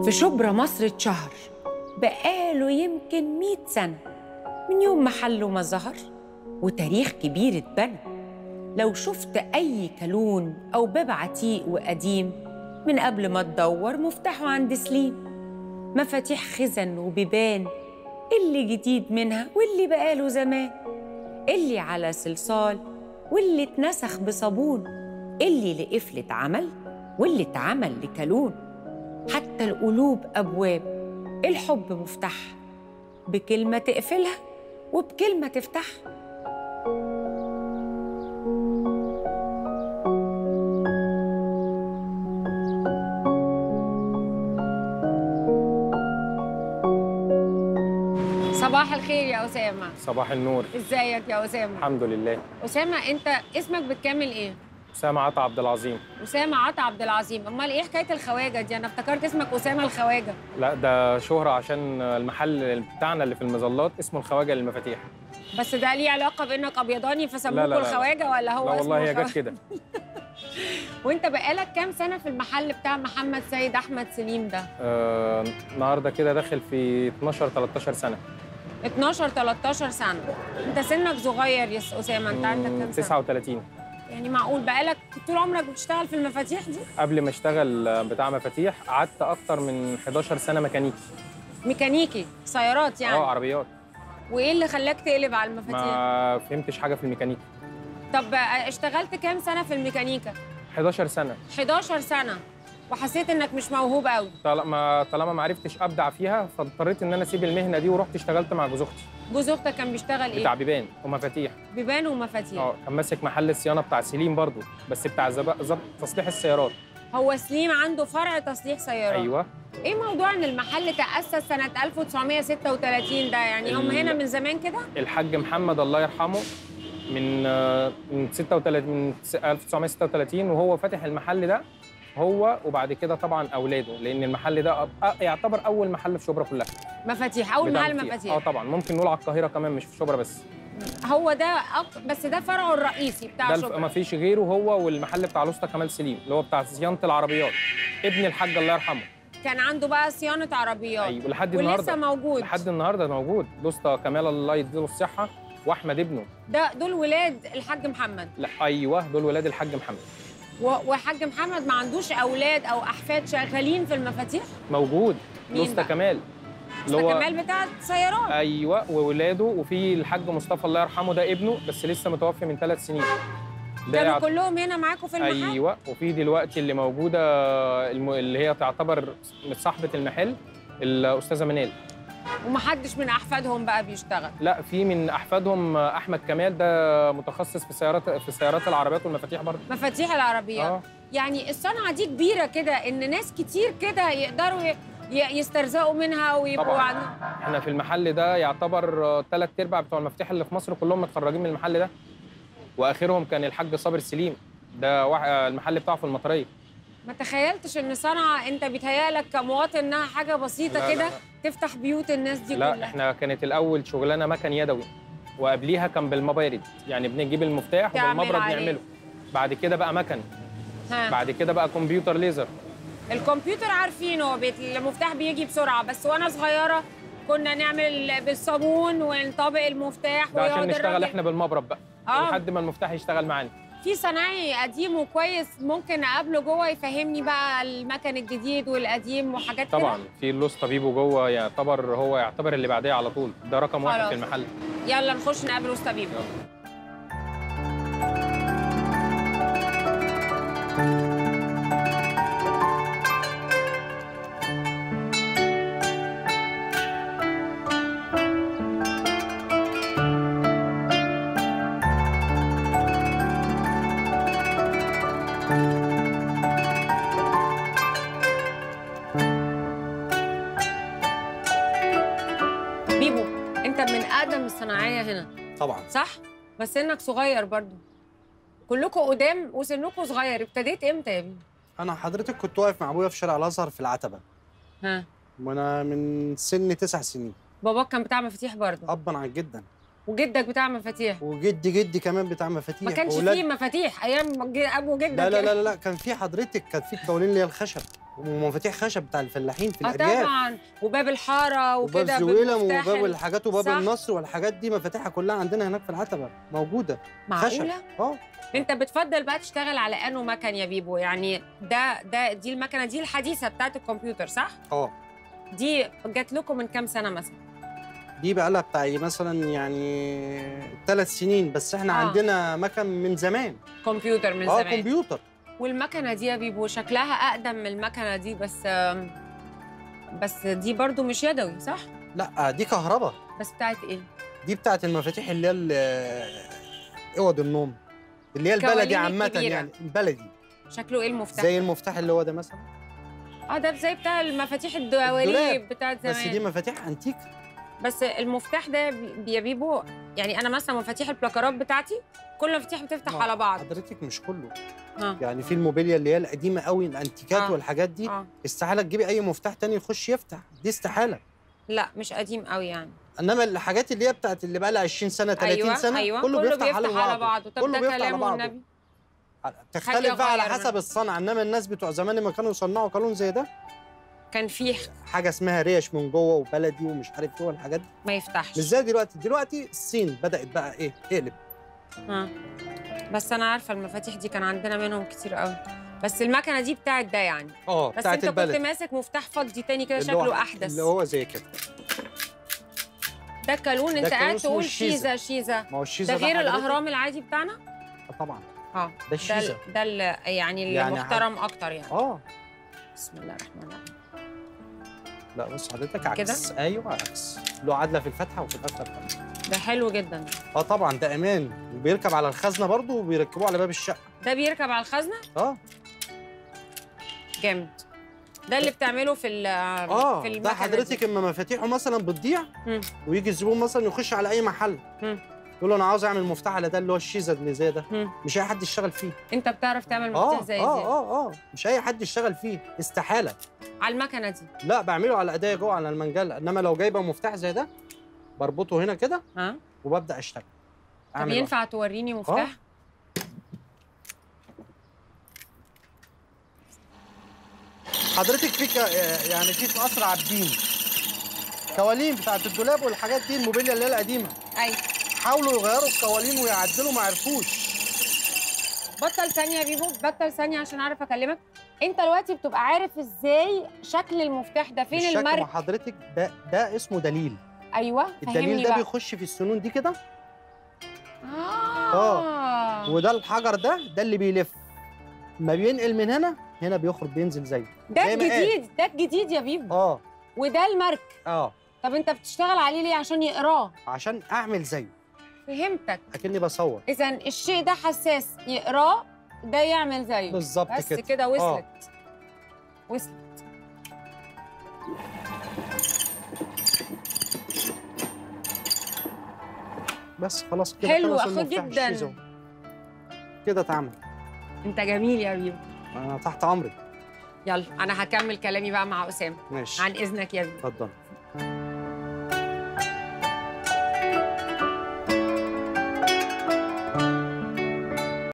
في شبرا مصر اتشهر بقاله يمكن مئة سنة من يوم محله ما ظهر وتاريخ كبير اتبنى لو شفت أي كالون أو باب عتيق وقديم من قبل ما تدور مفتاحه عند سليم مفاتيح خزن وبيبان اللي جديد منها واللي بقاله زمان اللي على صلصال واللي اتنسخ بصابون اللي لقفل اتعمل واللي اتعمل لكالون حتى القلوب أبواب الحب مفتاح بكلمة تقفلها وبكلمة تفتحها صباح الخير يا أسامة صباح النور ازيك يا أسامة الحمد لله أسامة أنت اسمك بتكمل إيه؟ أسامة عطا عبد العظيم أسامة عطا عبد العظيم أمال إيه حكاية الخواجة دي؟ أنا افتكرت اسمك أسامة الخواجة لا ده شهرة عشان المحل بتاعنا اللي في المظلات اسمه الخواجة للمفاتيح بس ده ليه علاقة بإنك أبيضاني لا، فسموكوا لا، لا. الخواجة ولا هو لا والله اسمه هي الخواجة؟ جت كده وأنت بقالك كام سنة في المحل بتاع محمد سيد أحمد سليم ده؟ آه، النهارده كده داخل في 12 13 سنة 12 13 سنة أنت سنك صغير يا أسامة أنت عندك مم، كام سنة؟ 39 يعني معقول بقالك طول عمرك بتشتغل في المفاتيح دي؟ قبل ما اشتغل بتاع مفاتيح قعدت اكتر من 11 سنة ميكانيكي ميكانيكي سيارات يعني اه عربيات وإيه اللي خلاك تقلب على المفاتيح؟ ما فهمتش حاجة في الميكانيكا طب اشتغلت كام سنة في الميكانيكا؟ 11 سنة 11 سنة وحسيت انك مش موهوب قوي طالما طالما ما عرفتش ابدع فيها فاضطريت ان انا اسيب المهنة دي ورحت اشتغلت مع جوز اختي جوز اختك كان بيشتغل بتاع ايه بيبان ومفاتيح بيبان ومفاتيح اه كان ماسك محل الصيانه بتاع سليم برضو بس بتاع زب- ظبط تصليح السيارات هو سليم عنده فرع تصليح سيارات ايوه ايه موضوع ان المحل تأسس سنة 1936 ده يعني هم ال- هنا من زمان كده الحاج محمد الله يرحمه من آه، من 36 من س- 1936 وهو فاتح المحل ده هو وبعد كده طبعا اولاده لان المحل ده أ- أ- يعتبر اول محل في شبرا كلها مفاتيح اول بتاع محل اه مفاتيح طبعا ممكن نقول على القاهره كمان مش في شبرا بس هو ده أك... بس ده فرعه الرئيسي بتاع ده الف- شبرا ما فيش غيره هو والمحل بتاع الاسطى كمال سليم اللي هو بتاع صيانه العربيات ابن الحاج الله يرحمه كان عنده بقى صيانة عربيات ايوه لحد ولسه النهارده موجود لحد النهارده موجود الاسطى كمال الله يديله الصحه واحمد ابنه ده دول ولاد الحاج محمد لا ايوه دول ولاد الحاج محمد و... وحاج محمد ما عندوش اولاد او احفاد شغالين في المفاتيح موجود مين الاسطى بقى؟ كمال أستاذ كمال بتاع السيارات ايوه وولاده وفي الحاج مصطفى الله يرحمه ده ابنه بس لسه متوفي من ثلاث سنين ده كانوا يعت- كلهم هنا معاكم في المحل ايوه وفي دلوقتي اللي موجوده الم... اللي هي تعتبر صاحبه المحل الاستاذه منال ومحدش من احفادهم بقى بيشتغل لا في من احفادهم احمد كمال ده متخصص في سيارات في سيارات العربيات والمفاتيح برضه مفاتيح العربيات اه يعني الصنعه دي كبيره كده ان ناس كتير كده يقدروا ي- ي- يسترزقوا منها ويبقوا طبعاً. عن... احنا في المحل ده يعتبر ثلاث ارباع بتوع المفاتيح اللي في مصر كلهم متخرجين من المحل ده واخرهم كان الحاج صابر سليم ده واحد المحل بتاعه في المطريه ما تخيلتش ان صنعه انت بيتهيألك كمواطن انها حاجه بسيطه لا، لا، كده لا. تفتح بيوت الناس دي لا كلها احنا كانت الاول شغلانه مكن يدوي وقبليها كان بالمبارد يعني بنجيب المفتاح تعمل وبالمبرد عليه. نعمله بعد كده بقى مكن ها. بعد كده بقى كمبيوتر ليزر الكمبيوتر عارفينه بيت... المفتاح بيجي بسرعه بس وانا صغيره كنا نعمل بالصابون ونطبق المفتاح ده عشان ويقعد نشتغل الراجل- احنا بالمبرد بقى آه. لحد ما المفتاح يشتغل معانا في صنايعي قديم وكويس ممكن اقابله جوه يفهمني بقى المكن الجديد والقديم وحاجات كده طبعا في اللوس طبيبه جوه يعتبر هو يعتبر اللي بعديه على طول ده رقم واحد خلاص. في المحل يلا نخش نقابل استاذ طبيب بيبو انت من اقدم الصناعيه هنا طبعا صح بس سنك صغير برضو كلكم قدام وسنكم صغير ابتديت امتى يا بيبو انا حضرتك كنت واقف مع ابويا في شارع الازهر في العتبه ها وانا من سن تسع سنين باباك كان بتاع مفاتيح برضو ابا عن جدا وجدك بتاع مفاتيح وجدي جدي كمان بتاع مفاتيح ما كانش وولاد- فيه مفاتيح ايام ج- ابو جدك لا لا يعني. لا لا كان في حضرتك كان في القوانين اللي هي الخشب ومفاتيح خشب بتاع الفلاحين في اه الارياف طبعا وباب الحاره وباب وكده زويلم بالمفتاح وباب ال- الحاجات وباب صح. النصر والحاجات دي مفاتيحها كلها عندنا هناك في العتبه موجوده خشب معقوله اه انت بتفضل بقى تشتغل على انه مكن يا بيبو يعني ده ده دي المكنه دي الحديثه بتاعت الكمبيوتر صح اه دي جات لكم من كام سنه مثلا دي بقى لها بتاع مثلا يعني ثلاث سنين بس احنا آه. آه. عندنا مكن من زمان كمبيوتر من اه زمان كمبيوتر والمكنه دي يا بيبو شكلها اقدم من المكنه دي بس آم، بس دي برضو مش يدوي صح لا دي كهرباء بس بتاعت ايه دي بتاعت المفاتيح اللي هي ال- اوض النوم اللي هي البلدي كوالين عامه الكبيرة. يعني البلدي شكله ايه المفتاح زي المفتاح اللي هو ده مثلا اه ده زي بتاع المفاتيح الدواليب الدولاب. بتاعت زمان بس دي مفاتيح انتيك بس المفتاح ده بي- يا بيبو يعني انا مثلا مفاتيح البلاكارات بتاعتي كل المفاتيح بتفتح ما على بعض حضرتك مش كله اه يعني في الموبيليا اللي هي القديمه قوي الانتيكات آه. والحاجات دي اه استحاله تجيبي اي مفتاح تاني يخش يفتح دي استحاله لا مش قديم قوي يعني انما الحاجات اللي هي بتاعت اللي بقى لها 20 سنه 30 ايوه سنه ايوه كله, بيفتح, على بعضه بعضه طب كله ده بيفتح على كلام بعضه. والنبي تختلف بقى على غير حسب منه. الصنعه انما الناس بتوع زمان لما كانوا يصنعوا قانون زي ده كان فيه حاجه اسمها ريش من جوه وبلدي ومش عارف ايه والحاجات دي ما يفتحش مش زي دلوقتي دلوقتي الصين بدات بقى ايه تقلب اه بس انا عارفه المفاتيح دي كان عندنا منهم كتير قوي بس المكنه دي بتاعت ده يعني اه بس بتاعت انت كنت البلد ماسك مفتاح فضي تاني كده اللي هو- شكله احدث اللي هو زي كده ده كالون ده انت كالون قاعد اسمه تقول الشيزة. شيزه شيزه ما هو الشيزه ده غير حضرتك- الاهرام العادي بتاعنا آه طبعا اه ده ده الشيزه ال- ده ال- يعني يعني المحترم اكتر يعني اه بسم الله الرحمن الرحيم لا بص حضرتك عكس كده؟ ايوه عكس له عدله في الفتحه وفي القفله بتاعته ده حلو جدا اه طبعا ده امان وبيركب على الخزنه برضه وبيركبوه على باب الشقه ده بيركب على الخزنه اه جامد ده اللي بتعمله في ال اه في ده المكنه حضرتك دي. اما مفاتيحه مثلا بتضيع مم. ويجي الزبون مثلا يخش على اي محل مم. يقول له انا عاوز اعمل مفتاح على ده اللي هو الشيزه اللي زي ده مم. مش اي حد يشتغل فيه انت بتعرف تعمل اه مفتاح زي اه دي اه اه مش اي حد يشتغل فيه استحاله على المكنه دي لا بعمله على ايديا جوه على المنجله انما لو جايبه مفتاح زي ده بربطه هنا كده ها وببدا اشتغل طب أعمل واحد. ينفع توريني مفتاح حضرتك في ك... يعني في في قصر عابدين كوالين بتاعت الدولاب والحاجات دي الموبيليا اللي هي القديمه ايوه حاولوا يغيروا القوالين ويعدلوا ما عرفوش بطل ثانيه يا بيبو بطل ثانيه عشان اعرف اكلمك انت دلوقتي بتبقى عارف ازاي شكل المفتاح ده فين الشكل مع المارك حضرتك ده ده اسمه دليل ايوه الدليل فهمني ده بقى بيخش في السنون دي كده اه وده الحجر ده ده اللي بيلف ما بينقل من هنا هنا بيخرج بينزل زيه ده زي ما قال. الجديد ده الجديد يا بيبو اه وده المارك اه طب انت بتشتغل عليه ليه عشان يقراه عشان اعمل زيه فهمتك اكني بصور اذا الشيء ده حساس يقراه ده يعمل زيه بالظبط بس كده كده وصلت وصلت بس خلاص كده حلو، خلص أخوك المفتاح جداً. الشيزو. كده اتعمل انت جميل يا بيبو انا تحت امرك يلا انا هكمل كلامي بقى مع اسامه ماشي عن اذنك يا بيبو اتفضل